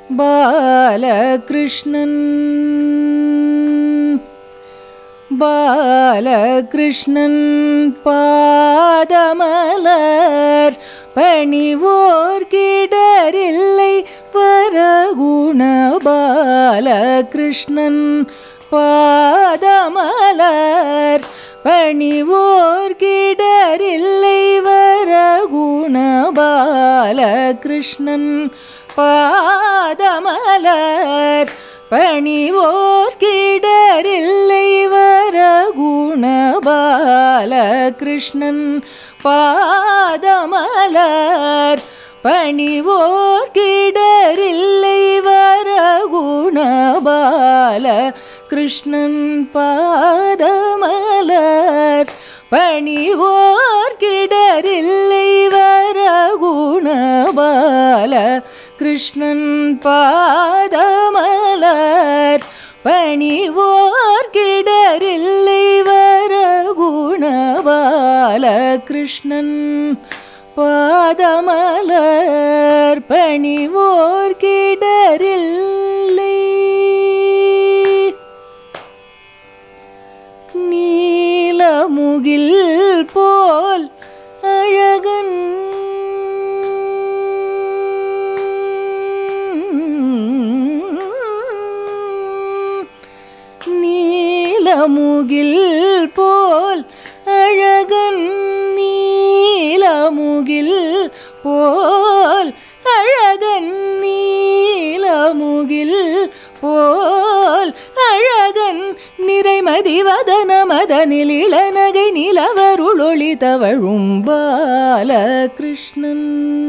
பாலகிருஷ்ணன் பாலகிருஷ்ணன் பாதமலர் பணிவோர் கிடரில்லை பரகுண பாலகிருஷ்ணன் பாதமலர் பணிவோர் கிடரில்லை வரகுண பாலகிருஷ்ணன் பாதமலர் பணிவோர் கிடரில்லை வரகுண பாலகிருஷ்ணன் பாதமலர் பணிவோர் கிடரில்லை வரகுண பால கிருஷ்ணன் பாதமலர் பணிவோர் கிடரில்லை வரகுண பால கிருஷ்ணன் பாதமலர் பணிவோர் கிடரில்லை வரகுண பால கிருஷ்ணன் பாதமலர் பணிவோர் கிடரில்லை நீலமுகில் போல் அழகன் நீலமுகில் போல் அழகன் நீலமுகில் போல் அழகன் நீலமுகில் போல் அழகன் நிறைமதி வதன மதனில் இளநகை நிலவருளொளி தவழும் பாலகிருஷ்ணன்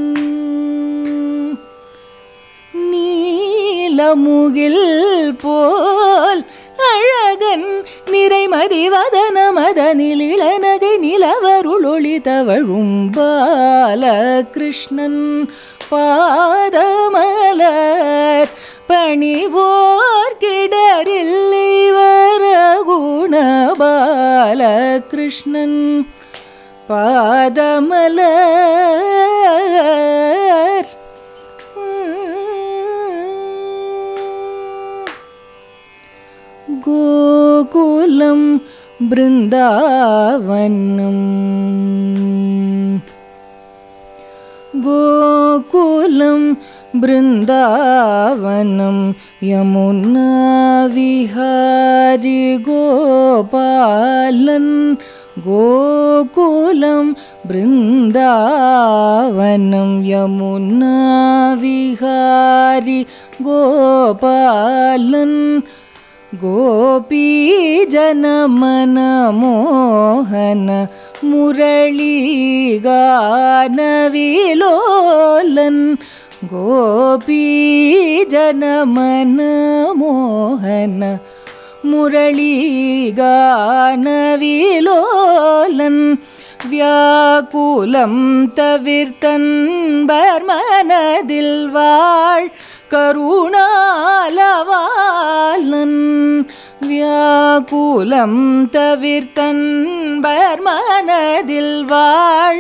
நீலமுகில் போல் அழகன் நிறைமதி வதன மதனில் இளநகை நிலவருளொளி தவழும் பாலகிருஷ்ணன் பாதமலர் பணிவோர் கிடரில்லை வரகுண பாலகிருஷ்ணன் பாதமலர் கோகுலம் பிருந்தாவனம் கோகுலம் பிருந்தாவனம் யமுனா விஹாரி கோபாலன் கோகுலம் பிருந்தாவனம் யமுனா விஹாரி கோபாலன் गोपीजनमनमोहन मुरळीगानविलोलन् गोपीजनमनमोहन முரளிகானவிலோலன் வியாக்குலம் தவிர்த்தன் பர்மனதில் வாழ் கருணாலவாலன் வியாக்குலம் தவிர்த்தன் பர்மனதில் வாழ்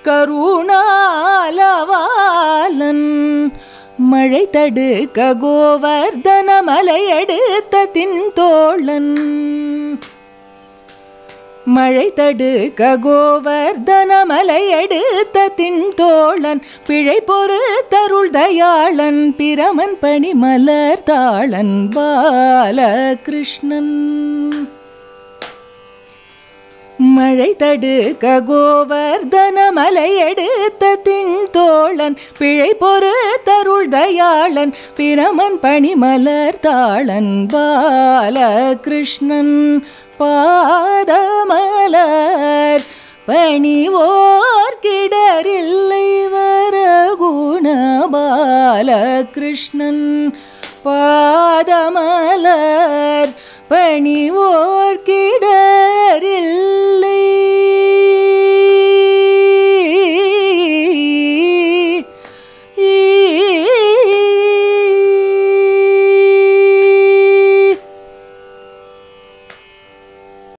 கருணாலவாலன் மழை தடுக்க கோவர்தன மலையெடுத்த தின்தோழன் மழை தடுக்க கோவர்தன மலையெடுத்த தின்தோழன் பிழை பொறுத்தருள் தயாளன் பிரமன் பணி மலர் தாளன் பாலகிருஷ்ணன் மழை தடுக்க கோவர்தன மலையெடுத்த தின்தோழன் பிழை பொறுத்தருள் தயாளன் பிரமன் பணி மலர் தாளன் பாலகிருஷ்ணன் பாதமலர் பணிவோர் கிடரில்லை வரகுண பாலகிருஷ்ணன் பாதமலர் பணிவோர் கிடரில்லை